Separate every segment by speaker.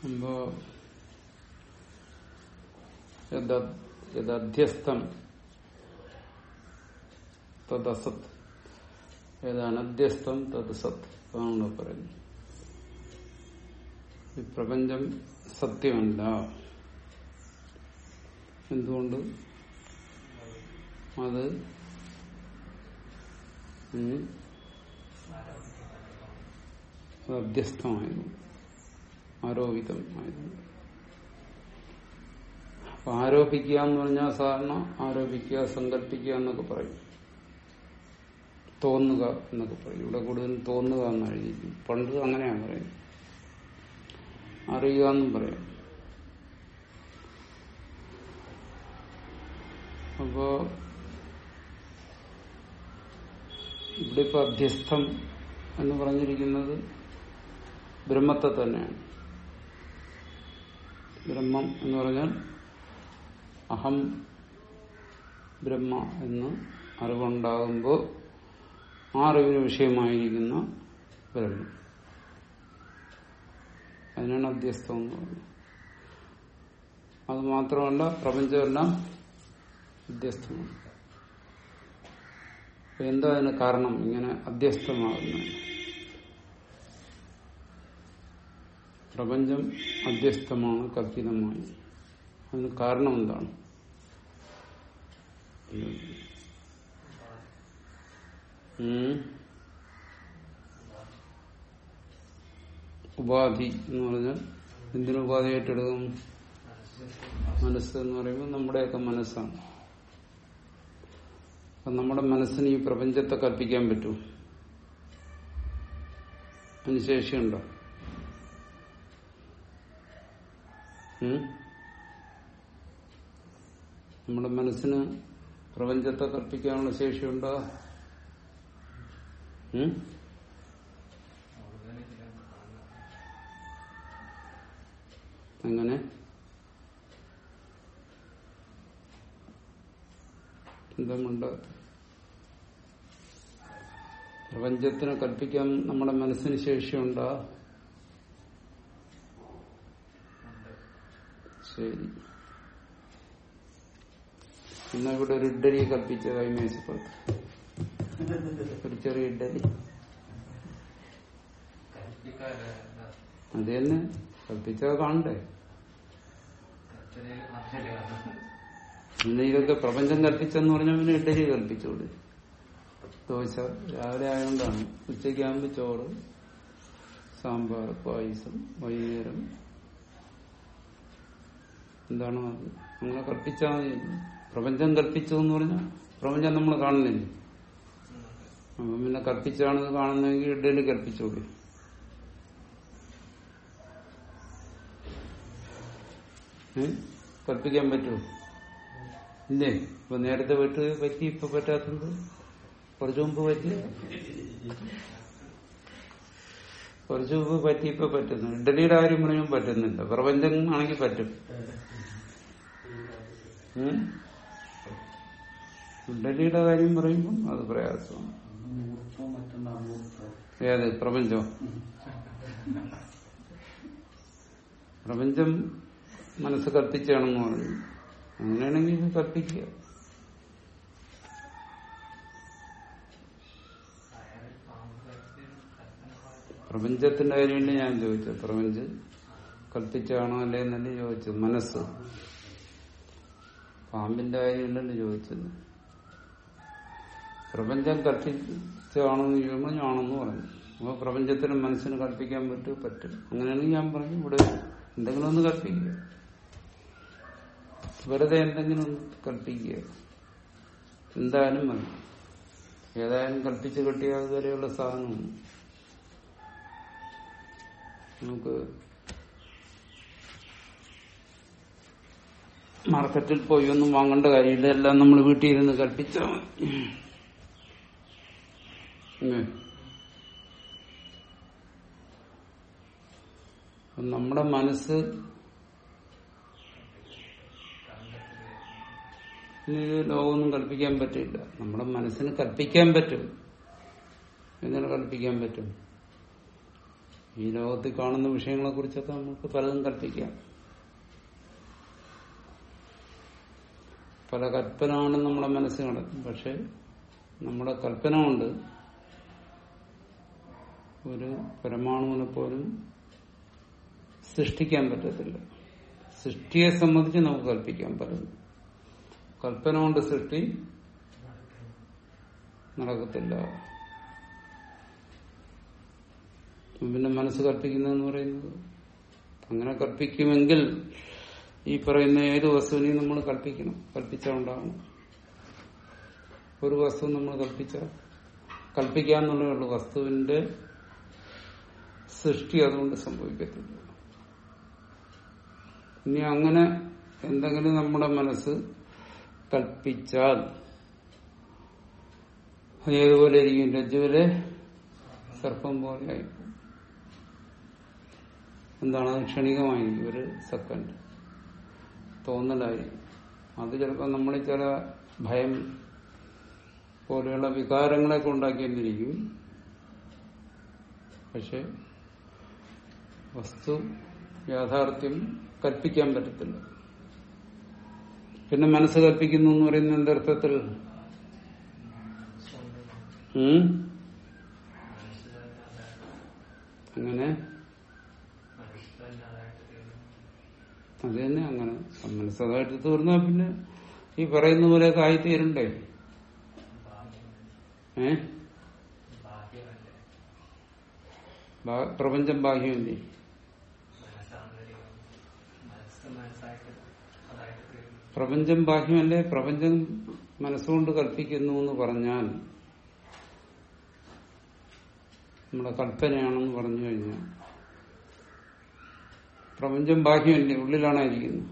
Speaker 1: അപ്പോ യദ- യദധ്യസ്ഥം തദസത് ഏതനധ്യസ്ഥം തത് സത് അതാണല്ലോ പറയുന്നത് ഈ പ്രപഞ്ചം സത്യമല്ല എന്തുകൊണ്ട് അത് ഉം, അത് അധ്യസ്ഥമായതുകൊണ്ട് ആരോപിതമായതുകൊണ്ട് അപ്പൊ ആരോപിക്കുക എന്ന് പറഞ്ഞാൽ സാധാരണ ആരോപിക്കുക സങ്കല്പിക്കുക എന്നൊക്കെ പറയും തോന്നുക എന്നൊക്കെ പറയും ഇവിടെ കൂടുതലും തോന്നുക എന്ന് എഴുതിയിരിക്കും പണ്ട് അങ്ങനെയാണ് പറയുന്നത് അറിയുക എന്നും പറയാം അപ്പോ ഇവിടെ ഇപ്പൊ അധ്യസ്ഥം എന്ന് പറഞ്ഞിരിക്കുന്നത് ബ്രഹ്മത്തെ തന്നെയാണ് ബ്രഹ്മം എന്ന് പറഞ്ഞാൽ അഹം ബ്രഹ്മ എന്ന് അറിവുണ്ടാകുമ്പോൾ ആ അറിവിന് വിഷയമായിരിക്കുന്ന ബ്രഹ്മം അതിനാണ് അധ്യസ്ഥം എന്ന് പറയുന്നത് അത് മാത്രമല്ല പ്രപഞ്ചമെല്ലാം അധ്യസ്ഥമാണ് അപ്പൊ എന്താ അതിന് കാരണം ഇങ്ങനെ അധ്യസ്ഥമാകുന്നത് പ്രപഞ്ചം അധ്യസ്ഥമാണ് കൽപ്പിതമായി അതിന് കാരണം എന്താണ് ഉം. ഉപാധി എന്ന് പറഞ്ഞാൽ എന്തിനു ഉപാധിയായിട്ടെടുക്കും മനസ്സ് എന്ന് പറയുമ്പോൾ നമ്മുടെയൊക്കെ മനസ്സാണ് അപ്പൊ നമ്മുടെ മനസ്സിന് ഈ പ്രപഞ്ചത്തെ കൽപ്പിക്കാൻ പറ്റൂ അതിന് ശേഷിയുണ്ടോ ഉം? നമ്മുടെ മനസ്സിന് പ്രപഞ്ചത്തെ കൽപ്പിക്കാനുള്ള ശേഷിയുണ്ടോ ഉം? എങ്ങനെ എന്തുകൊണ്ട് പ്രപഞ്ചത്തിനെ കൽപ്പിക്കാൻ നമ്മുടെ മനസ്സിന് ശേഷിയുണ്ടോ ശരി എന്നാ ഇവിടെ ഒരു ഇഡ്ഡലി കൽപ്പിച്ച കൈമേശപ്പുറത്ത് ഒരു ചെറിയ ഇഡ്ഡലി അത് തന്നെ കൽപ്പിച്ചത് കാണണ്ടേ പിന്നെ ഇതൊക്കെ പ്രപഞ്ചം കൽപ്പിച്ചെന്ന് പറഞ്ഞാൽ പിന്നെ ഇഡ്ഡലി കൽപ്പിച്ചോട് ദോശ രാവിലെ ആയതുകൊണ്ടാണ് ഉച്ചയ്ക്കാകുമ്പോ ചോറ് സാമ്പാർ പായസം വൈകുന്നേരം എന്താണ് അത് നമ്മളെ കൽപ്പിച്ചാൽ മതി പ്രപഞ്ചം കൽപ്പിച്ചു എന്ന് പറഞ്ഞാൽ പ്രപഞ്ചം നമ്മൾ കാണുന്നില്ല അപ്പം പിന്നെ കൽപ്പിച്ചാണെന്ന് കാണുന്നെങ്കിൽ ഇഡ്ഡലി കൽപ്പിച്ചോളൂ ഏ? കൽപ്പിക്കാൻ പറ്റുമോ ഇല്ലേ ഇപ്പൊ നേരത്തെ പറ്റ് പറ്റി ഇപ്പൊ പറ്റാത്തത് കുറച്ചു മുമ്പ് പറ്റി കുറച്ചു മുമ്പ് പറ്റി ഇപ്പൊ പറ്റുന്നു ഇഡലിയുടെ കാര്യം പറയുമ്പോൾ പറ്റുന്നില്ല പ്രപഞ്ചം ആണെങ്കിൽ പറ്റും ഉം? ഇഡലിയുടെ കാര്യം പറയുമ്പം അത് പ്രയാസമാണ്
Speaker 2: മൂർത്തോ മറ്റൊന്നാ മൂർത്തോ
Speaker 1: ഏത് പ്രപഞ്ചം പ്രപഞ്ചം മനസ്സ് കൽപ്പിച്ചാണെന്ന് പറഞ്ഞു അങ്ങനെയാണെങ്കിൽ ഇത് കൽപ്പിക്കുക പ്രപഞ്ചത്തിന്റെ കാര്യമല്ലേ ഞാൻ ചോദിച്ചത് പ്രപഞ്ചം കൽപ്പിച്ചാണോ അല്ലേ എന്നല്ലേ ചോദിച്ചത് മനസ്സ് പാമ്പിന്റെ കാര്യമല്ലല്ലോ ചോദിച്ചത് പ്രപഞ്ചം കൽപ്പിച്ചാണെന്ന് ചോദിക്കുമ്പോൾ ഞാണെന്ന് പറഞ്ഞു അപ്പൊ പ്രപഞ്ചത്തിന് മനസ്സിന് കൽപ്പിക്കാൻ പറ്റും പറ്റും അങ്ങനെയാണെങ്കിൽ ഞാൻ പറഞ്ഞു ഇവിടെ എന്തെങ്കിലും ഒന്ന് കൽപ്പിക്കുക വെറുതെ എന്തെങ്കിലും ഒന്ന് കൽപ്പിക്കുക എന്തായാലും മതി ഏതായാലും കൽപ്പിച്ച് കെട്ടിയ അതുവരെയുള്ള സാധനമാണ് നമുക്ക് മാർക്കറ്റിൽ പോയി ഒന്നും വാങ്ങേണ്ട കാര്യമില്ല എല്ലാം നമ്മൾ വീട്ടിൽ ഇരുന്ന് കൽപ്പിച്ചാൽ മതി ഉം. അപ്പം നമ്മുടെ മനസ്സ് ഇത് ലോകമൊന്നും കൽപ്പിക്കാൻ പറ്റില്ല നമ്മുടെ മനസ്സിന് കൽപ്പിക്കാൻ പറ്റും എന്തിനു കൽപ്പിക്കാൻ പറ്റും ഈ ലോകത്തിൽ കാണുന്ന വിഷയങ്ങളെ കുറിച്ചൊക്കെ നമുക്ക് പലതും കൽപ്പിക്കാം പല കൽപ്പനയാണ് നമ്മുടെ മനസ്സിൽ നടക്കും പക്ഷെ നമ്മുടെ കൽപ്പന കൊണ്ട് ഒരു പരമാണുവിനെ പോലും സൃഷ്ടിക്കാൻ പറ്റത്തില്ല സൃഷ്ടിയെ സംബന്ധിച്ച് നമുക്ക് കൽപ്പിക്കാൻ പറ്റും കൽപ്പന കൊണ്ട് സൃഷ്ടി നടക്കത്തില്ല പിന്നെ മനസ്സ് കൽപ്പിക്കുന്നതെന്ന് പറയുന്നത് അങ്ങനെ കൽപ്പിക്കുമെങ്കിൽ ഈ പറയുന്ന ഏത് വസ്തുവിനെയും നമ്മൾ കൽപ്പിക്കണം കൽപ്പിച്ചാൽ ഉണ്ടാകണം ഒരു വസ്തു നമ്മൾ കൽപ്പിച്ച കൽപ്പിക്കാന്നുള്ളേ ഉള്ളൂ വസ്തുവിന്റെ സൃഷ്ടി അതുകൊണ്ട് സംഭവിക്കത്തില്ല ഇനി അങ്ങനെ എന്തെങ്കിലും നമ്മുടെ മനസ്സ് കൽപ്പിച്ചാൽ അത് ഏതുപോലെ ഇരിക്കും രജ്ജുവിലെ സർപ്പം പോലെ ആയിപ്പോ എന്താണ് അത് ക്ഷണികമായിരിക്കും ഒരു സെക്കൻഡ് തോന്നലായിരിക്കും അത് ചിലപ്പോൾ നമ്മൾ ചില ഭയം പോലെയുള്ള വികാരങ്ങളൊക്കെ ഉണ്ടാക്കിയെന്നിരിക്കും പക്ഷെ വസ്തു യാഥാർത്ഥ്യം കൽപ്പിക്കാൻ പറ്റത്തില്ല പിന്നെ മനസ്സ് കൽപ്പിക്കുന്നു എന്ന് പറയുന്ന എന്തർത്ഥത്തിൽ ഉം? അങ്ങനെ അത് തന്നെ അങ്ങനെ മനസ്സതായിട്ട് തീർന്നാൽ പിന്നെ ഈ പറയുന്ന പോലെയൊക്കെ ആയിത്തീരണ്ടേ ഏ ബാ- പ്രപഞ്ചം ബാഹ്യമല്ലേ പ്രപഞ്ചം ബാഹ്യമല്ലേ പ്രപഞ്ചം മനസ്സുകൊണ്ട് കൽപ്പിക്കുന്നു എന്ന് പറഞ്ഞാൽ നമ്മുടെ കൽപ്പനയാണെന്ന് പറഞ്ഞു കഴിഞ്ഞാൽ പ്രപഞ്ചം ബാഹ്യമല്ലേ ഉള്ളിലാണ് ഇരിക്കുന്നത്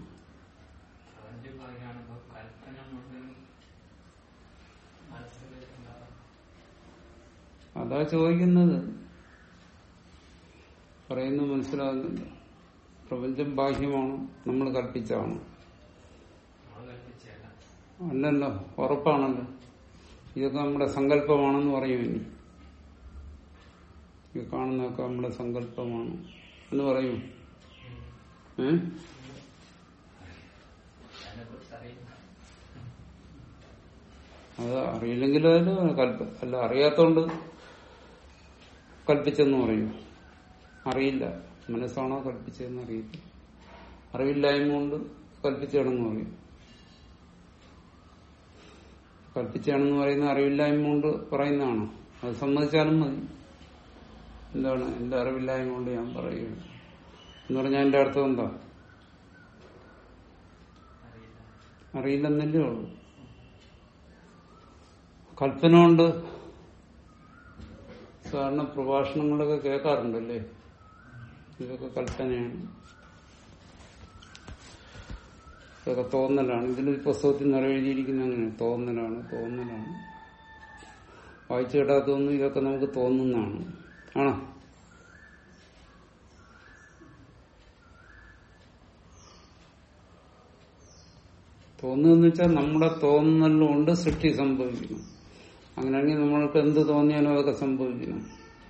Speaker 1: അതാ ചോദിക്കുന്നത് പറയുന്നത് മനസ്സിലാകുന്നില്ല പ്രപഞ്ചം ബാഹ്യമാണ് നമ്മൾ കൽപ്പിച്ചാണ് അല്ലല്ലോ ഉറപ്പാണല്ലോ ഇതൊക്കെ നമ്മുടെ സങ്കല്പമാണെന്ന് പറയും ഇനി ഈ കാണുന്നതൊക്കെ നമ്മുടെ സങ്കല്പമാണ് എന്ന് പറയും ഏ അത് അറിയില്ലെങ്കിൽ അതിന് കൽപ്പ അല്ല അറിയാത്തോണ്ട് കൽപ്പിച്ചെന്ന് പറയും അറിയില്ല മനസ്സാണോ കൽപ്പിച്ചതെന്ന് അറിയില്ല അറിവില്ലായ്മ കൊണ്ട് കൽപ്പിച്ചാണെന്ന് പറയും കൽപ്പിച്ചാണെന്ന് പറയുന്ന അറിവില്ലായ്മ കൊണ്ട് പറയുന്നതാണോ അത് സമ്മതിച്ചാലും മതി എന്താണ് എന്റെ അറിവില്ലായ്മ കൊണ്ട് ഞാൻ പറയുകയാണ് എന്ന് പറഞ്ഞാൽ എന്റെ അർത്ഥം എന്താ അറിയില്ലെന്നല്ലേ ഉള്ളൂ കൽപ്പന കൊണ്ട് സാധാരണ പ്രഭാഷണങ്ങളൊക്കെ കേൾക്കാറുണ്ടല്ലേ ഇതൊക്കെ കൽപ്പനയാണ് ഇതൊക്കെ തോന്നലാണ് ഇതിൽ പുസ്തകത്തിൽ നിറവേറ്റിയിരിക്കുന്ന അങ്ങനെ തോന്നലാണ് തോന്നലാണ് വായിച്ചു കേട്ടാത്തൊന്നും ഇതൊക്കെ നമുക്ക് തോന്നുന്നതാണ് ആണോ തോന്നുന്നതെന്ന് വെച്ചാൽ നമ്മുടെ തോന്നലുകൊണ്ട് സൃഷ്ടി സംഭവിക്കുന്നു അങ്ങനെയാണെങ്കിൽ നമ്മൾക്ക് എന്ത് തോന്നിയാലും അതൊക്കെ സംഭവിക്കണം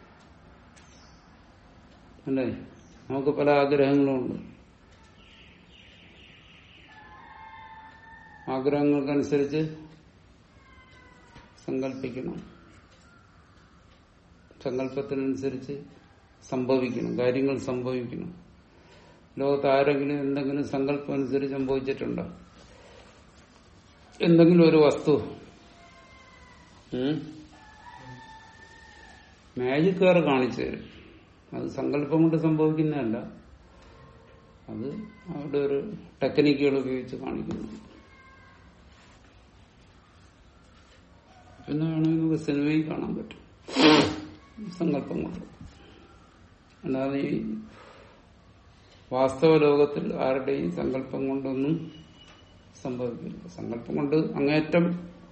Speaker 1: അല്ലേ നമുക്ക് പല ആഗ്രഹങ്ങളുമുണ്ട് ആഗ്രഹങ്ങൾക്കനുസരിച്ച് സങ്കല്പിക്കണം സങ്കല്പത്തിനനുസരിച്ച് സംഭവിക്കണം കാര്യങ്ങൾ സംഭവിക്കണം ലോകത്ത് ആരെങ്കിലും എന്തെങ്കിലും സങ്കല്പം അനുസരിച്ച് സംഭവിച്ചിട്ടുണ്ടോ എന്തെങ്കിലും ഒരു വസ്തു മാജിക്കാർ കാണിച്ചു തരും അത് സങ്കല്പം കൊണ്ട് സംഭവിക്കുന്നതല്ല അത് അവിടെ ഒരു ടെക്നിക്കുകൾ ഉപയോഗിച്ച് കാണിക്കുന്നു പിന്നെ വേണമെങ്കിൽ നമുക്ക് സിനിമയിൽ കാണാൻ പറ്റും സങ്കല്പം കൊണ്ട് അല്ലാതെ ഈ വാസ്തവ ലോകത്തിൽ ആരുടെയും സങ്കല്പം കൊണ്ടൊന്നും സംഭവിക്കില്ല സങ്കല്പം കൊണ്ട് അങ്ങേറ്റം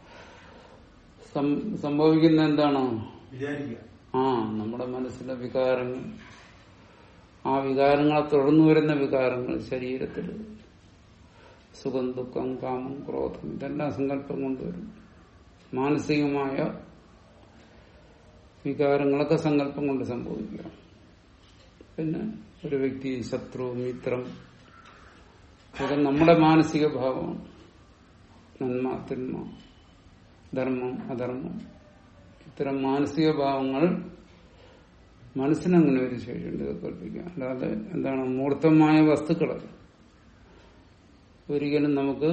Speaker 1: സം- സംഭവിക്കുന്ന എന്താണോ
Speaker 2: വിചാരിക്കുക
Speaker 1: ആ നമ്മുടെ മനസ്സിലെ വികാരങ്ങൾ ആ വികാരങ്ങളെ തുടർന്നു വരുന്ന വികാരങ്ങൾ ശരീരത്തിൽ സുഖം ദുഃഖം കാമം ക്രോധം ഇതെല്ലാം സങ്കല്പം കൊണ്ടുവരും മാനസികമായ വികാരങ്ങളൊക്കെ സങ്കല്പം കൊണ്ട് സംഭവിക്കുക പിന്നെ ഒരു വ്യക്തി ശത്രു മിത്രം ഇതൊക്കെ നമ്മുടെ മാനസിക ഭാവമാണ് നന്മ തിന്മ ധർമ്മം അധർമ്മം ഇത്തരം മാനസിക ഭാവങ്ങൾ മനസ്സിനങ്ങനെ ഒരു ശേഷിയുണ്ട് ഇത് കൽപ്പിക്കാൻ അല്ലാതെ എന്താണ് മൂർത്തമായ വസ്തുക്കളല്ല ഒരിക്കലും നമുക്ക്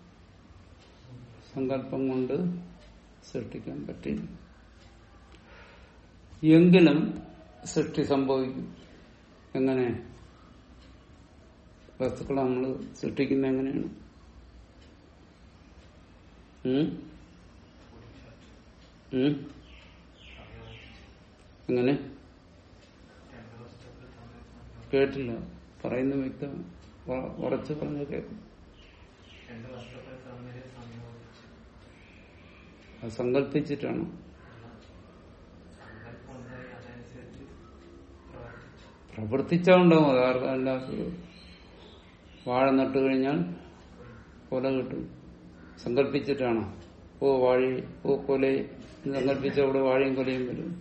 Speaker 1: സങ്കല്പം കൊണ്ട് സൃഷ്ടിക്കാൻ പറ്റില്ല എങ്കിലും സൃഷ്ടി സംഭവിക്കും എങ്ങനെ വസ്തുക്കളെ നമ്മൾ സൃഷ്ടിക്കുന്ന എങ്ങനെയാണ് ഉം? ഉം? എങ്ങനെ കേട്ടില്ല പറയുന്ന വ്യക്തം ഉറ- ഉറച്ചു പറഞ്ഞ കേൾക്കും
Speaker 3: രണ്ട് വസ്തുക്കൾ തമ്മിൽ സംയോജിച്ച്
Speaker 1: അത് സങ്കല്പിച്ചിട്ടാണ്
Speaker 3: സങ്കല്പം ഉണ്ടായി അതനുസരിച്ച് പ്രവർത്തിച്ചു
Speaker 1: പ്രവർത്തിച്ചാ ഉണ്ടാവും അതാർക്കും അല്ലാത്തത് വാഴ നട്ടു കഴിഞ്ഞാൽ കൊല കിട്ടും സങ്കല്പിച്ചിട്ടാണോ ഓ വാഴ ഓ കൊല എന്ന് സങ്കല്പിച്ച അവിടെ വാഴയും കൊലയും വരും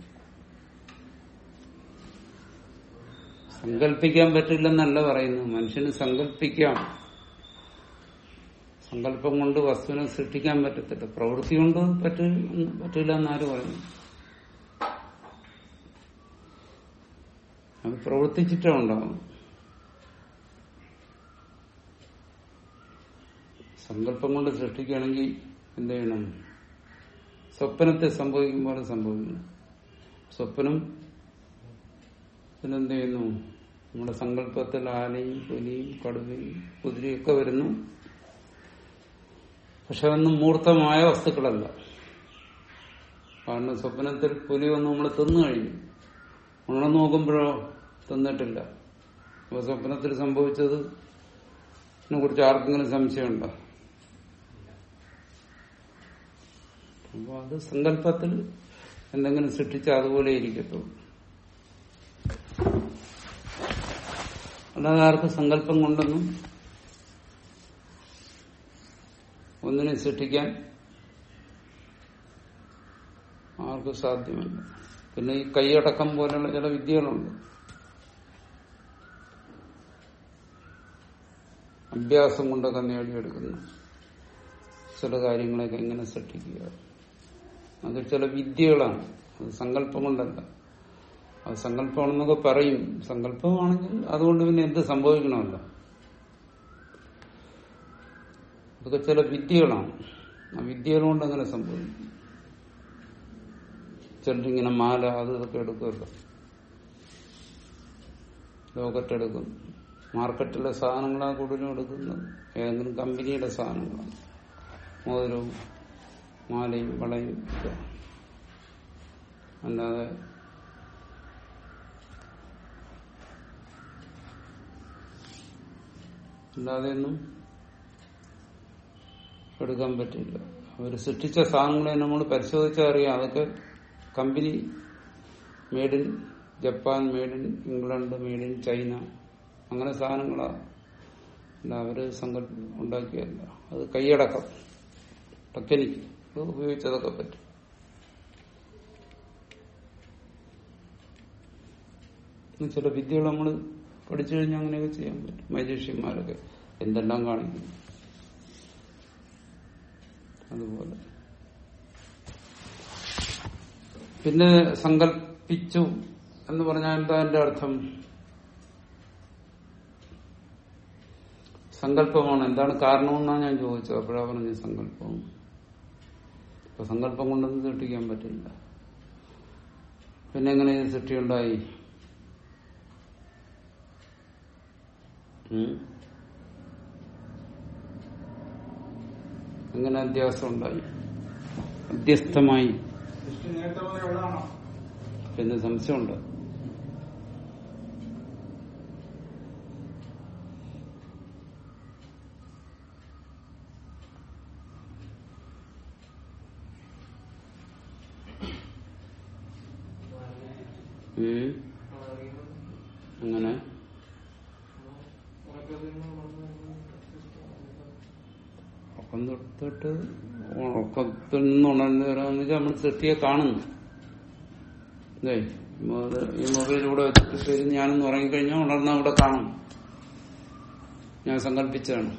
Speaker 1: സങ്കല്പിക്കാൻ പറ്റില്ലെന്നല്ല പറയുന്നത് മനുഷ്യന് സങ്കല്പിക്കാം സങ്കല്പം കൊണ്ട് വസ്തുവിനെ സൃഷ്ടിക്കാൻ പറ്റത്തില്ല പ്രവൃത്തി കൊണ്ട് പറ്റി പറ്റില്ല എന്നാരും പറയുന്നു അത് പ്രവർത്തിച്ചിട്ടേ ഉണ്ടാവും സങ്കല്പം കൊണ്ട് സൃഷ്ടിക്കുകയാണെങ്കിൽ എന്ത് ചെയ്യണം സ്വപ്നത്തെ സംഭവിക്കും പോലെ സംഭവിക്കണം സ്വപ്നം ഇതിനെന്ത് ചെയ്യുന്നു നമ്മുടെ സങ്കല്പത്തിൽ ആനയും പുലിയും കടുവയും കുതിരയും ഒക്കെ വരുന്നു പക്ഷെ അതൊന്നും മൂർത്തമായ വസ്തുക്കളല്ല കാരണം സ്വപ്നത്തിൽ പുലി വന്ന് നമ്മൾ തിന്നു കഴിഞ്ഞു ഉണർന്നു നോക്കുമ്പോഴോ തിന്നിട്ടില്ല അപ്പൊ സ്വപ്നത്തിൽ സംഭവിച്ചത് കുറിച്ച് ആർക്കെങ്കിലും സംശയമുണ്ടോ അപ്പൊ അത് സങ്കല്പത്തിൽ എന്തെങ്കിലും സൃഷ്ടിച്ചാൽ അതുപോലെ ഇരിക്കത്തുള്ളൂ അല്ലാതെ ആർക്കും സങ്കല്പം കൊണ്ടൊന്നും ഒന്നിനെ സൃഷ്ടിക്കാൻ ആർക്കും സാധ്യമല്ല പിന്നെ ഈ കൈയടക്കം പോലെയുള്ള ചില വിദ്യകളുണ്ട് അഭ്യാസം കൊണ്ടൊക്കെ നേടിയെടുക്കുന്നു ചില കാര്യങ്ങളൊക്കെ എങ്ങനെ സൃഷ്ടിക്കുക അത് ചില വിദ്യകളാണ് അത് സങ്കല്പം കൊണ്ടല്ല അത് സങ്കല്പമാണെന്നൊക്കെ പറയും സങ്കല്പമാണെങ്കിൽ അതുകൊണ്ട് പിന്നെ എന്ത് സംഭവിക്കണമല്ലോ അതൊക്കെ ചില വിദ്യകളാണ് ആ വിദ്യകൾ കൊണ്ട് അങ്ങനെ സംഭവിക്കും ചിലരിങ്ങനെ മാല അത് ഇതൊക്കെ എടുക്കുമല്ലോ ലോക്കറ്റ് എടുക്കും മാർക്കറ്റിലെ സാധനങ്ങളാണ് കൂടുതലും എടുക്കുന്നത് ഏതെങ്കിലും കമ്പനിയുടെ സാധനങ്ങളാണ് മോതിരവും മാലയും വളയും ഒക്കെ അല്ലാതെ അല്ലാതെയൊന്നും എടുക്കാൻ പറ്റില്ല അവർ സൃഷ്ടിച്ച സാധനങ്ങളെ നമ്മൾ പരിശോധിച്ചാൽ അറിയാം അതൊക്കെ company made in Japan made in England made in China അങ്ങനെ സാധനങ്ങളാ അല്ല അവര് സങ്കല്പ ഉണ്ടാക്കിയല്ല അത് കൈയടക്കം ടെക്നിക്ക് അത് ഉപയോഗിച്ചതൊക്കെ പറ്റും ഇന്ന് ചില വിദ്യകൾ നമ്മൾ പഠിച്ചു കഴിഞ്ഞാൽ അങ്ങനെയൊക്കെ ചെയ്യാൻ പറ്റും മജീഷ്യന്മാരൊക്കെ എന്തെല്ലാം കാണിക്കുന്നു അതുപോലെ പിന്നെ സങ്കല്പിച്ചു എന്ന് പറഞ്ഞാൽ എന്താ എന്റെ അർത്ഥം സങ്കല്പമാണ് എന്താണ് കാരണമെന്നാണ് ഞാൻ ചോദിച്ചത് അപ്പോഴാ പറഞ്ഞു സങ്കല്പം അപ്പൊ സങ്കല്പം കൊണ്ടൊന്നും സൃഷ്ടിക്കാൻ പറ്റില്ല പിന്നെ എങ്ങനെ ഇത് സൃഷ്ടിയുണ്ടായി ഉം? എങ്ങനെ അധ്യാസം ഉണ്ടായി അധ്യസ്ഥമായി
Speaker 2: സൃഷ്ടി നേരത്തെ പോലെ ഉള്ളതാണോ
Speaker 1: പിന്നെ സംശയമുണ്ട് ഉം. അങ്ങനെ ഉറക്കം തൊട്ടിട്ട് ഉറക്കത്തിൽ നിന്ന് ഉണർന്നു വരാന്ന് വെച്ചാൽ നമ്മൾ സൃഷ്ടിയെ കാണുന്നു ഇതേ ഈ മൊബൈലിലൂടെ വെച്ചിട്ട് ശരി ഞാനൊന്ന് ഉറങ്ങിക്കഴിഞ്ഞാൽ ഉണർന്ന അവിടെ കാണും ഞാൻ സങ്കല്പിച്ചതാണ്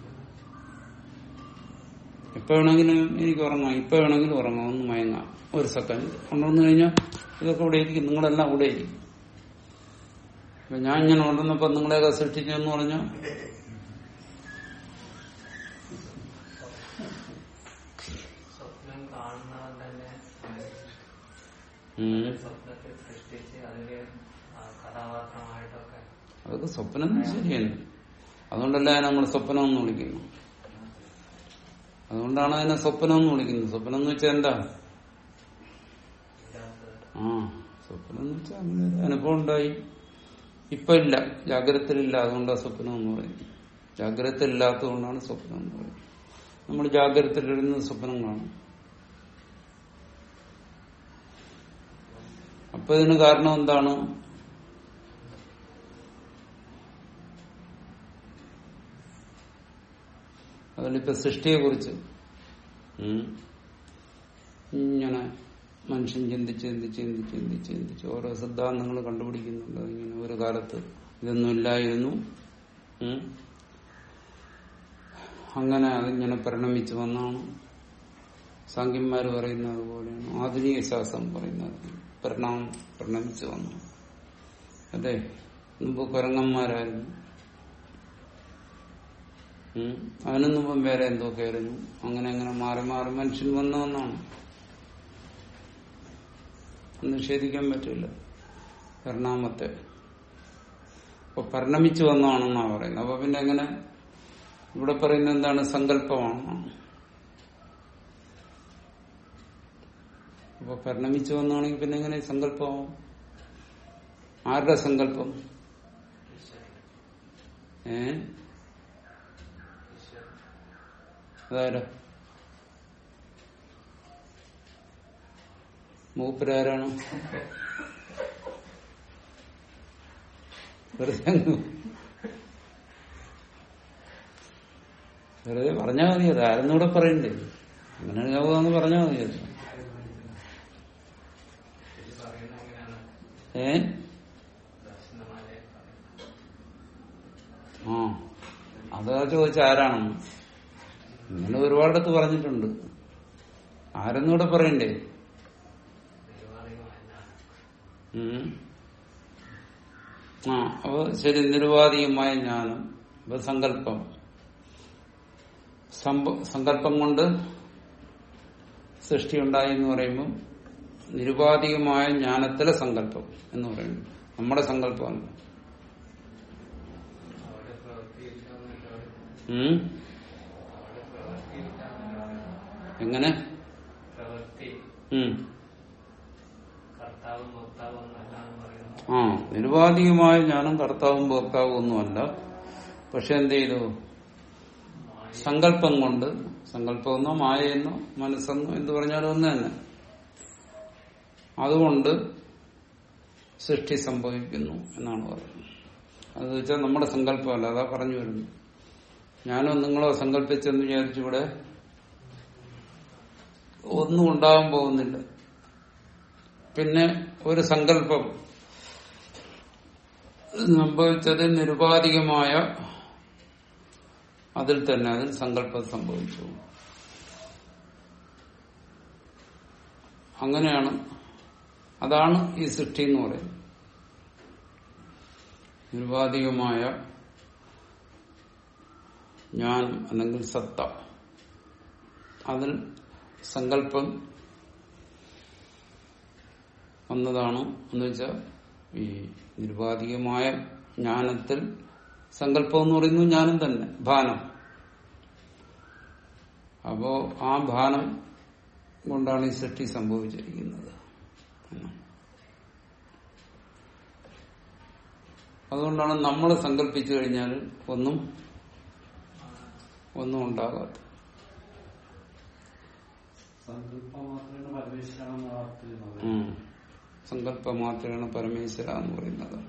Speaker 1: എപ്പോ വേണമെങ്കിലും എനിക്ക് ഉറങ്ങാം ഇപ്പൊ വേണമെങ്കിലും ഉറങ്ങാം ഒന്ന് മയങ്ങാം ഒരു സെക്കൻഡ് ഉണർന്നു കഴിഞ്ഞാൽ ഇതൊക്കെ ഇവിടെ ഇരിക്കും നിങ്ങളെല്ലാം ഇവിടെ ഇരിക്കും അപ്പൊ ഞാൻ ഇങ്ങനെ ഉണർന്നപ്പോ നിങ്ങളെയൊക്കെ സൃഷ്ടിച്ചെന്ന് പറഞ്ഞാൽ
Speaker 3: സ്വപ്നം കാണുന്നവൻ തന്നെ
Speaker 1: ഉം,
Speaker 3: സ്വപ്നത്തെ സൃഷ്ടിച്ച് അതില് ആ കഥാപാത്രമായിട്ടൊക്കെ
Speaker 1: അതൊക്കെ സ്വപ്നം ശരിയാണ് അതുകൊണ്ടല്ല നമ്മൾ സ്വപ്നം എന്ന് വിളിക്കുന്നു അതുകൊണ്ടാണ് അതിനെ സ്വപ്നം എന്ന് വിളിക്കുന്നത് സ്വപ്നം എന്ന് വെച്ചാൽ എന്താ
Speaker 3: ഇല്ലാത്തത്
Speaker 1: ആ സ്വപ്നം എന്ന് വെച്ചാൽ അങ്ങനെ ഒരു അനുഭവം ഉണ്ടായി ഇപ്പൊ ഇല്ല ജാഗ്രതയിലില്ല അതുകൊണ്ടാണ് സ്വപ്നം എന്ന് പറയുന്നത് ജാഗ്രത ഇല്ലാത്തതുകൊണ്ടാണ് സ്വപ്നം എന്ന് പറയുന്നത് നമ്മൾ ജാഗ്രതയിലിരുന്ന് സ്വപ്നം കാണും അപ്പൊ ഇതിന് കാരണം എന്താണ് അതിലിപ്പോ സൃഷ്ടിയെ കുറിച്ച് ഇങ്ങനെ മനുഷ്യൻ ചിന്തിച്ച് ചിന്തിച്ച് ചിന്തിച്ച് ചിന്തിച്ച് ചിന്തിച്ച് ഓരോ സിദ്ധാന്തങ്ങൾ കണ്ടുപിടിക്കുന്നുണ്ട് ഇങ്ങനെ ഒരു കാലത്ത് ഇതൊന്നും ഇല്ലായിരുന്നു ഉം. അങ്ങനെ അതിങ്ങനെ പരിണമിച്ചു വന്നാണ് സാങ്കന്മാർ പറയുന്നത് പോലെയാണ് ആധുനിക ശാസ്ത്രം പറയുന്നത് പരിണാമം പരിണമിച്ചു വന്നു അതെ മുമ്പ് കുരങ്ങന്മാരായിരുന്നു ഉം. അതിനു മുമ്പ് വേറെ എന്തൊക്കെയായിരുന്നു അങ്ങനെ അങ്ങനെ മാറി മാറി മനുഷ്യൻ വന്നു വന്നാണ് നിഷേധിക്കാൻ പറ്റില്ല പരിണാമത്തെ അപ്പൊ പരിണമിച്ചു വന്നതാണെന്നാണ് പറയുന്നത് അപ്പൊ പിന്നെ എങ്ങനെ ഇവിടെ പറയുന്നത് എന്താണ് സങ്കല്പമാണെന്നാണ് അപ്പൊ പരിണമിച്ചു വന്നാണെങ്കിൽ പിന്നെ എങ്ങനെ സങ്കല്പമാവും ആരുടെ സങ്കല്പം ഏ അതാരാ മൂപ്പരാരാണ് വെറുതെ അങ്ങ് വെറുതെ പറഞ്ഞാൽ മതി അത് ആരെന്നൂടെ പറയണ്ടേ അങ്ങനെ ഞാവുകയെന്ന് പറഞ്ഞാൽ മതി അത്
Speaker 3: ഇത് പറയുന്നത് എങ്ങനെയാണ്
Speaker 1: ഏ
Speaker 3: ദർശനമാലയെ പറയുന്നത്
Speaker 1: ആ അതാ ചോദിച്ച ആരാണെന്ന് ഇങ്ങനെ ഒരുപാടത്ത് പറഞ്ഞിട്ടുണ്ട് ആരെന്നൂടെ പറയണ്ടേ
Speaker 3: നിരുപാധികമായ ജ്ഞാനം
Speaker 1: ഉം. ആ അപ്പൊ ശരി നിരുപാധികമായ ജ്ഞാനം അപ്പൊ സങ്കല്പം സംഭ- സങ്കല്പം കൊണ്ട് സൃഷ്ടി ഉണ്ടായി എന്ന് പറയുമ്പോൾ നിരുപാധികമായ ജ്ഞാനത്തിലെ സങ്കല്പം എന്ന് പറയുന്നു നമ്മുടെ സങ്കല്പമല്ല
Speaker 3: അവിടെ പ്രവൃത്തിയില്ലാന്നല്ല പറയുന്നത്
Speaker 1: ഉം?
Speaker 3: അവിടെ പ്രവൃത്തിയില്ലാന്നല്ല പറയുന്നത്
Speaker 1: എങ്ങനെ
Speaker 3: പ്രവൃത്തി
Speaker 1: ഉം.
Speaker 3: കർത്താവും ഭോക്താവും എന്നല്ല എന്ന് പറയുന്നത്
Speaker 1: ആ നിരുപാധികമായ ജ്ഞാനം കർത്താവും ഭോക്താവും ഒന്നുമല്ല പക്ഷെ എന്ത് ചെയ്തു സങ്കല്പം കൊണ്ട് സങ്കല്പമെന്നോ മായയെന്നോ മനസ്സെന്നോ എന്ത് പറഞ്ഞാലും ഒന്ന് തന്നെ അതുകൊണ്ട് സൃഷ്ടി സംഭവിക്കുന്നു എന്നാണ് പറയുന്നത് അത് വെച്ചാൽ നമ്മുടെ സങ്കല്പമല്ല അതാ പറഞ്ഞു വരുന്നു ഞാനോ നിങ്ങളോ സങ്കല്പിച്ചെന്ന് വിചാരിച്ചിവിടെ ഒന്നും ഉണ്ടാകാൻ പോകുന്നില്ല പിന്നെ ഒരു സങ്കല്പം സംഭവിച്ചത് നിരുപാധികമായ അതിൽ തന്നെ അതിൽ സങ്കല്പം സംഭവിച്ചു അങ്ങനെയാണ് അതാണ് ഈ സൃഷ്ടി എന്ന് പറയുന്നത് നിരുപാധികമായ ഞാൻ അല്ലെങ്കിൽ സത്ത അതിൽ സങ്കല്പം വന്നതാണ് എന്ന് വെച്ചാൽ ഈ നിരുപാധികമായ ജ്ഞാനത്തിൽ സങ്കല്പം എന്ന് പറയുന്നത് ജ്ഞാനം തന്നെ ഭാനം അപ്പോ ആ ഭാനം കൊണ്ടാണ് ഈ സൃഷ്ടി സംഭവിച്ചിരിക്കുന്നത് എന്ന്. അതുകൊണ്ടാണ് നമ്മൾ സങ്കല്പിച്ചു കഴിഞ്ഞാൽ ഒന്നും ഒന്നും ഉണ്ടാകാത്ത
Speaker 2: സങ്കല്പം മാത്രമാണ് പരമേശ്വരാണെന്ന് വാർത്തയുള്ളത്
Speaker 1: ഉം. സങ്കല്പ മാത്രമാണ് പരമേശ്വര എന്ന് പറയുന്നത്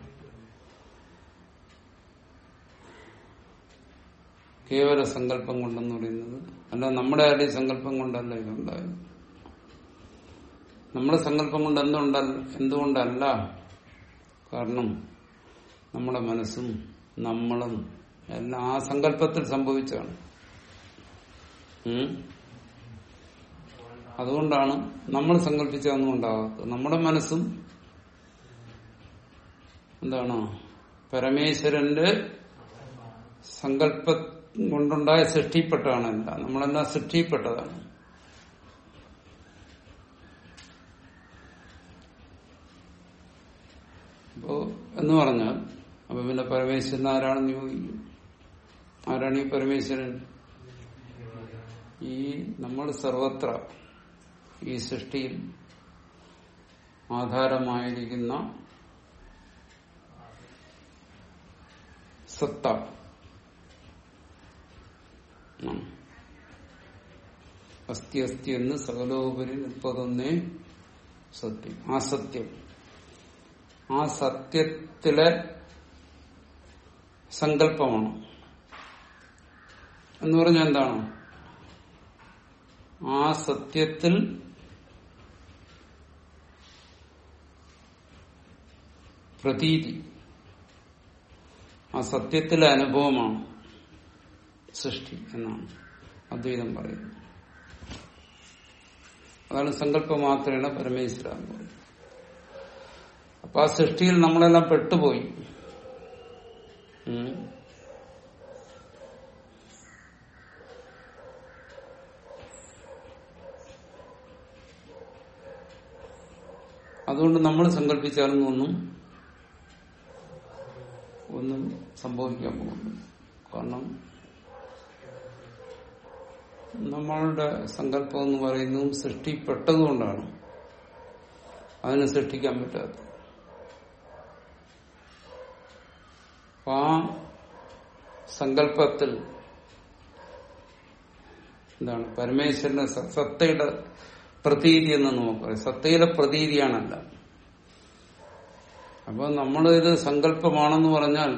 Speaker 1: കേവല സങ്കല്പം കൊണ്ടെന്ന് പറയുന്നത് അല്ല നമ്മുടെ ആരുടെയും സങ്കല്പം കൊണ്ടല്ല ഇതുണ്ടായത് നമ്മുടെ സങ്കല്പം കൊണ്ട് എന്തുകൊണ്ടല്ല എന്തുകൊണ്ടല്ല കാരണം നമ്മുടെ മനസ്സും നമ്മളും എല്ലാം ആ സങ്കല്പത്തിൽ സംഭവിച്ചാണ് ഉം? അതുകൊണ്ടാണ് നമ്മൾ സങ്കല്പിച്ചതൊന്നും ഉണ്ടാകാത്തത് നമ്മുടെ മനസ്സും എന്താണ് പരമേശ്വരന്റെ സങ്കല്പം കൊണ്ടുണ്ടായ സൃഷ്ടിപ്പെട്ടതാണ് എല്ലാം നമ്മളെല്ലാം സൃഷ്ടിപ്പെട്ടതാണ് അപ്പോ എന്ന് പറഞ്ഞാൽ അപ്പൊ പിന്നെ പരമേശ്വരൻ ആരാണെന്ന് ചോദിക്കും ആരാണ് ഈ പരമേശ്വരൻ ഈ നമ്മൾ സർവത്ര ഈ സൃഷ്ടിയിൽ ആധാരമായിരിക്കുന്ന സത്ത ഉം. അസ്ഥി അസ്ഥി എന്ന് സകലോപരി നിൽപ്പതൊന്നേ സത്യം ആ സത്യം ആ സത്യത്തിലെ സങ്കല്പമാണ് എന്ന് പറഞ്ഞാൽ എന്താണ് ആ സത്യത്തിൽ പ്രതീതി ആ സത്യത്തിലെ അനുഭവമാണ് സൃഷ്ടി എന്നാണ് അദ്വൈതം പറയുന്നത് അതാണ് സങ്കല്പം മാത്രമേ പരമേശ്വര എന്ന് പറയുന്നത് അപ്പൊ ആ സൃഷ്ടിയിൽ നമ്മളെല്ലാം പെട്ടുപോയി ഉം. അതുകൊണ്ട് നമ്മൾ സങ്കല്പിച്ചാലും ഒന്നും ഒന്നും സംഭവിക്കാൻ പോകുന്നു കാരണം നമ്മളുടെ സങ്കല്പം എന്ന് പറയുന്നതും സൃഷ്ടിപ്പെട്ടതുകൊണ്ടാണ് അതിനെ സൃഷ്ടിക്കാൻ പറ്റാത്തത് അപ്പൊ ആ സങ്കല്പത്തിൽ എന്താണ് പരമേശ്വരന്റെ സ- സത്തയുടെ പ്രതീതി എന്ന് നമുക്ക് പറയാം സത്തയിലെ പ്രതീതിയാണല്ല അപ്പൊ നമ്മൾ ഇത് സങ്കല്പമാണെന്ന് പറഞ്ഞാൽ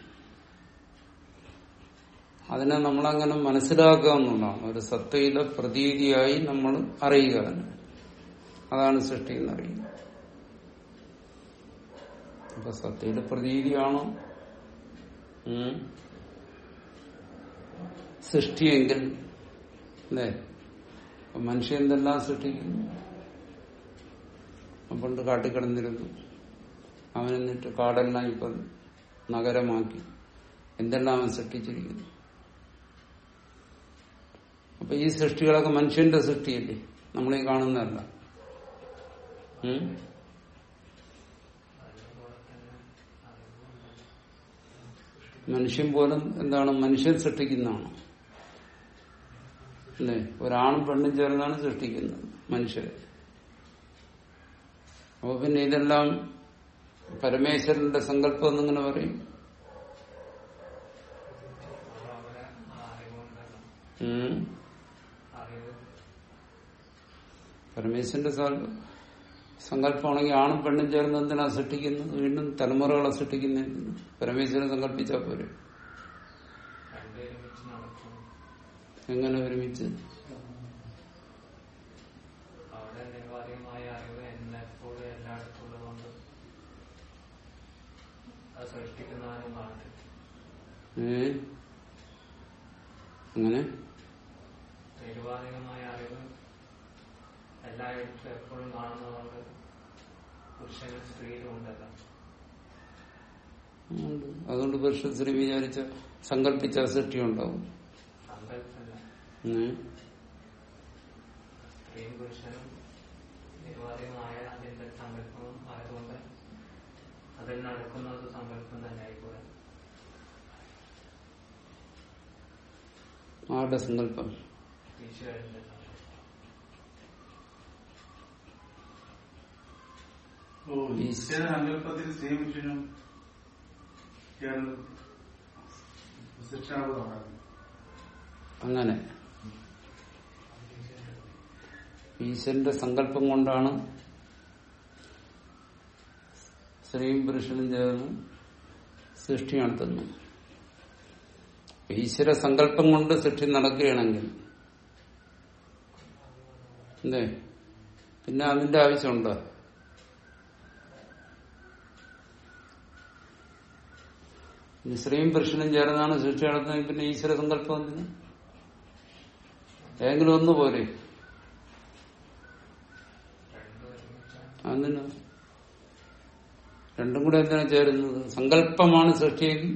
Speaker 1: അതിനെ നമ്മളങ്ങനെ മനസ്സിലാക്കുക എന്നുള്ളതാണ് ഒരു സത്തയിലെ പ്രതീതിയായി നമ്മൾ അറിയുക അതിനെ. അതാണ് സൃഷ്ടി എന്നറിയുന്നത് അപ്പൊ സത്തയിലെ പ്രതീതിയാണോ ഉം. സൃഷ്ടിയെങ്കിൽ അല്ലേ അപ്പൊ മനുഷ്യൻ എന്തെല്ലാം സൃഷ്ടിക്കുന്നു അവൻ പണ്ട് കാട്ടിക്കിടന്നിരുന്നു അവൻ എന്നിട്ട് കാടെല്ലാം ഇപ്പൊ നഗരമാക്കി എന്തെല്ലാം അവൻ സൃഷ്ടിച്ചിരിക്കുന്നു അപ്പൊ ഈ സൃഷ്ടികളൊക്കെ മനുഷ്യന്റെ സൃഷ്ടിയല്ലേ നമ്മളീ കാണുന്നതല്ല ഉം? മനുഷ്യൻ പോലും എന്താണ് മനുഷ്യൻ സൃഷ്ടിക്കുന്നതാണ് അല്ലേ ഒരാണും പെണ്ണും ചേർന്നാണ് സൃഷ്ടിക്കുന്നത് മനുഷ്യരെ അപ്പൊ പിന്നെ ഇതെല്ലാം പരമേശ്വരന്റെ സങ്കല്പം എന്നിങ്ങനെ പറയും
Speaker 3: അവിടെ അറിവുണ്ടല്ലോ
Speaker 1: ഉം.
Speaker 3: അറിവ്
Speaker 1: പരമേശ്വരന്റെ സ- സങ്കല്പമാണെങ്കിൽ ആണും പെണ്ണും ചേർന്ന് എന്തിനാ സൃഷ്ടിക്കുന്നത് വീണ്ടും തലമുറകളെ സൃഷ്ടിക്കുന്ന പരമേശ്വരൻ സങ്കല്പിച്ചാൽ പോരെ
Speaker 3: രണ്ടുപേരും വെച്ച് നടക്കും
Speaker 1: എങ്ങനെ ഒരുമിച്ച്
Speaker 3: അവിടെ നിർവാധികമായ അറിവ് എന്നെപ്പോഴും എല്ലായിടത്തും ഉള്ളതുകൊണ്ട് അത് സൃഷ്ടിക്കുന്നവനും കാണത്തില്ല
Speaker 1: ഏ അങ്ങനെ
Speaker 3: നിരുപാധികമായ അറിവ് എല്ലായിടത്തും എപ്പോഴും കാണുന്നതുകൊണ്ട് പുരുഷനും സ്ത്രീയിലും ഉണ്ടല്ലോ
Speaker 1: ഉണ്ട്. അതുകൊണ്ട് പുരുഷൻ സ്ത്രീ വിചാരിച്ച സങ്കല്പിച്ച സൃഷ്ടി ഉണ്ടാവും
Speaker 3: സങ്കല്പമല്ല
Speaker 1: ഏ?
Speaker 3: സ്ത്രീയും പുരുഷനും നിരുപാധികമായ അതിന്റെ സങ്കല്പവും ആയതുകൊണ്ട് അതിൽ നടക്കുന്നത് സങ്കല്പം തന്നെ ആയിക്കൂടെ
Speaker 1: ആരുടെ സങ്കല്പം
Speaker 3: ഈശ്വരന്റെ സങ്കല്പം
Speaker 2: ഓ ഈശ്വര സങ്കല്പത്തിൽ സ്ത്രീ പുരുഷനും ശിക്ഷാവുന്നതാണ്
Speaker 1: അങ്ങനെ ഈശ്വരന്റെ സങ്കല്പം കൊണ്ടാണ് സ്ത്രീയും പുരുഷനും ചേർന്ന് സൃഷ്ടി നടത്തുന്നു ഈശ്വര സങ്കല്പം കൊണ്ട് സൃഷ്ടി നടക്കുകയാണെങ്കിൽ എന്തേ പിന്നെ അതിന്റെ ആവശ്യമുണ്ടോ ഇനി സ്ത്രീയും പുരുഷനും ചേർന്നാണ് സൃഷ്ടി നടത്തുന്നത് പിന്നെ ഈശ്വര സങ്കല്പം എന്തിന് ഏതെങ്കിലും ഒന്ന് പോലെ അതിന് രണ്ടും കൂടെ എന്തിനാ ചേരുന്നത് സങ്കല്പമാണ് സൃഷ്ടിയെങ്കിൽ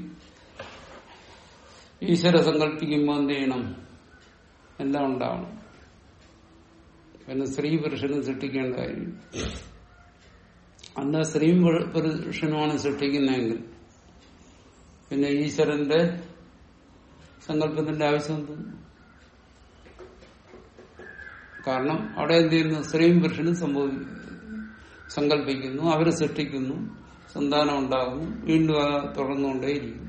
Speaker 1: ഈശ്വര സങ്കല്പിക്കുമ്പോൾ എന്ത് ചെയ്യണം എല്ലാം ഉണ്ടാവണം പിന്നെ സ്ത്രീ പുരുഷനും സൃഷ്ടിക്കേണ്ട കാര്യം അന്ന് സ്ത്രീയും പുരു- പുരുഷനുമാണ് സൃഷ്ടിക്കുന്നതെങ്കിൽ പിന്നെ ഈശ്വരന്റെ സങ്കല്പത്തിന്റെ ആവശ്യം എന്ത് കാരണം അവിടെ എന്ത് ചെയ്യുന്നു സ്ത്രീയും പുരുഷനും സംഭവി സങ്കല്പിക്കുന്നു അവര് സൃഷ്ടിക്കുന്നു സന്താനം ഉണ്ടാകുന്നു വീണ്ടും അത് തുടർന്നുകൊണ്ടേയിരിക്കുന്നു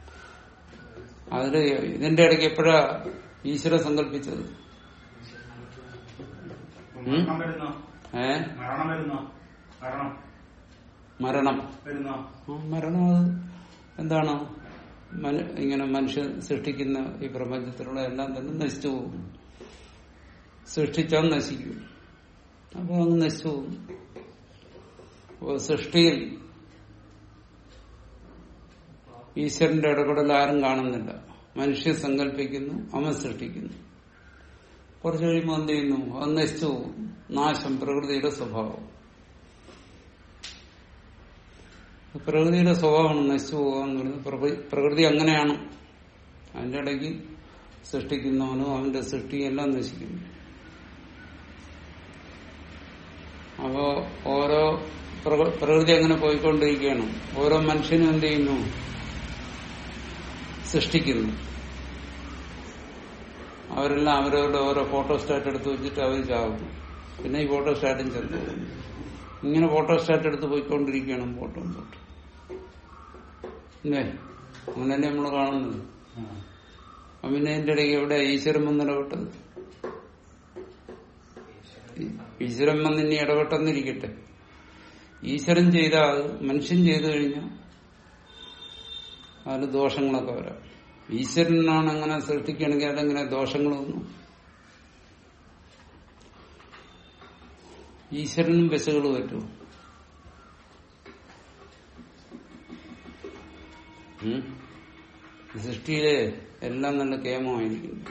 Speaker 1: അതില് ഇതിന്റെ ഇടയ്ക്ക് എപ്പോഴാ ഈശ്വര സങ്കല്പിച്ചത്
Speaker 2: മരണം വരുന്നോ
Speaker 1: ഏ
Speaker 2: മരണം വരുന്നോ മരണം
Speaker 1: മരണം
Speaker 2: വരുന്നോ
Speaker 1: ആ, മരണം അത് എന്താണ് മനു- ഇങ്ങനെ മനുഷ്യൻ സൃഷ്ടിക്കുന്ന ഈ പ്രപഞ്ചത്തിലുള്ള എല്ലാം തന്നെ നശിച്ചു പോകും സൃഷ്ടിച്ചാൽ നശിക്കും അപ്പൊ അങ്ങ് നശിച്ചു പോകും അപ്പൊ സൃഷ്ടിയിൽ ഈശ്വരന്റെ ഇടപെടൽ ആരും കാണുന്നില്ല മനുഷ്യൻ സങ്കല്പിക്കുന്നു അവൻ സൃഷ്ടിക്കുന്നു കുറച്ചു കഴിയുമ്പോൾ എന്ത് ചെയ്യുന്നു അത് നശിച്ചു പോകും നാശം പ്രകൃതിയുടെ സ്വഭാവം പ്രകൃതിയുടെ സ്വഭാവമാണ് നശിച്ചു പോകുക എന്ന് പറയുന്നത് പ്രകൃ- പ്രകൃതി അങ്ങനെയാണ് അതിന്റെ ഇടയ്ക്ക് സൃഷ്ടിക്കുന്നവനും അവന്റെ സൃഷ്ടിയെല്ലാം നശിക്കുന്നു അപ്പോ ഓരോ പ്രക- പ്രകൃതി അങ്ങനെ പോയിക്കൊണ്ടിരിക്കുകയാണ് ഓരോ മനുഷ്യനും എന്ത് ചെയ്യുന്നു സൃഷ്ടിക്കുന്നു അവരെല്ലാം അവരവരുടെ ഓരോ ഫോട്ടോസ്റ്റാറ്റ് എടുത്ത് വെച്ചിട്ട് അവർ ചാകുന്നു പിന്നെ ഈ ഫോട്ടോസ്റ്റാറ്റും ചെന്നു പോകുന്നു ഇങ്ങനെ ഫോട്ടോസ്റ്റാറ്റ് എടുത്ത് പോയിക്കൊണ്ടിരിക്കുകയാണ് ഫോട്ടോ ഫോട്ടോ അല്ലേ അങ്ങനെയല്ലേ നമ്മൾ കാണുന്നത് അപ്പൊ പിന്നെ അതിന്റെ ഇടയ്ക്ക് എവിടെ ഈശ്വരൻ വന്ന് ഇടപെട്ടത് ഈ- ഈശ്വരൻ വന്ന് ഇനി ഇടപെട്ടെന്നിരിക്കട്ടെ ഈശ്വരൻ ചെയ്താൽ അത് മനുഷ്യൻ ചെയ്തു കഴിഞ്ഞാൽ അതിൽ ദോഷങ്ങളൊക്കെ വരാം ഈശ്വരനാണ് അങ്ങനെ സൃഷ്ടിക്കുകയാണെങ്കിൽ അതെങ്ങനെ ദോഷങ്ങളൊന്നും ഈശ്വരനും ബസ്സുകൾ പറ്റുമോ ഉം? സൃഷ്ടിയിലെ എല്ലാം നല്ല കേമമായിരിക്കുന്നു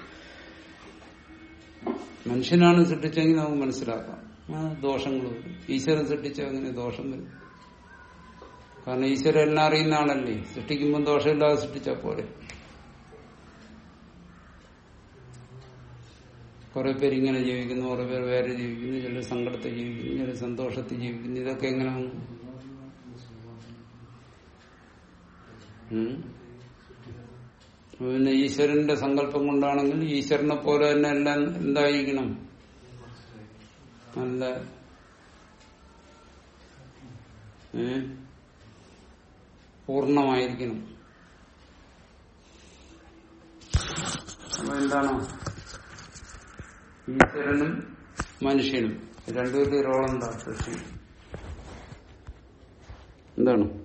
Speaker 1: മനുഷ്യനാണ് സൃഷ്ടിച്ചെങ്കിൽ നമുക്ക് മനസ്സിലാക്കാം ആ ദോഷങ്ങൾ വരും ഈശ്വരൻ സൃഷ്ടിച്ച അങ്ങനെ ദോഷം വരും കാരണം ഈശ്വരൻ എല്ലാം അറിയുന്ന ആളല്ലേ സൃഷ്ടിക്കുമ്പോൾ ദോഷമില്ലാതെ സൃഷ്ടിച്ചാൽ പോലെ കുറെ പേര് ഇങ്ങനെ ജീവിക്കുന്നു കുറെ പേര് വേറെ ജീവിക്കുന്നു ചിലർ സങ്കടത്തിൽ ജീവിക്കുന്നു ചിലർ സന്തോഷത്തിൽ ജീവിക്കുന്നു ഇതൊക്കെ എങ്ങനെ വന്നു ഉം? അപ്പൊ പിന്നെ ഈശ്വരന്റെ സങ്കല്പം കൊണ്ടാണെങ്കിൽ ഈശ്വരനെ പോലെ തന്നെ എല്ലാം എന്തായിരിക്കണം നല്ല ഏ പൂർണ്ണമായിരിക്കണം അപ്പൊ എന്താണ് ഈശ്വരനും മനുഷ്യനും രണ്ടുപേരുടെ റോൾ എന്താ സൃഷ്ടി എന്താണ്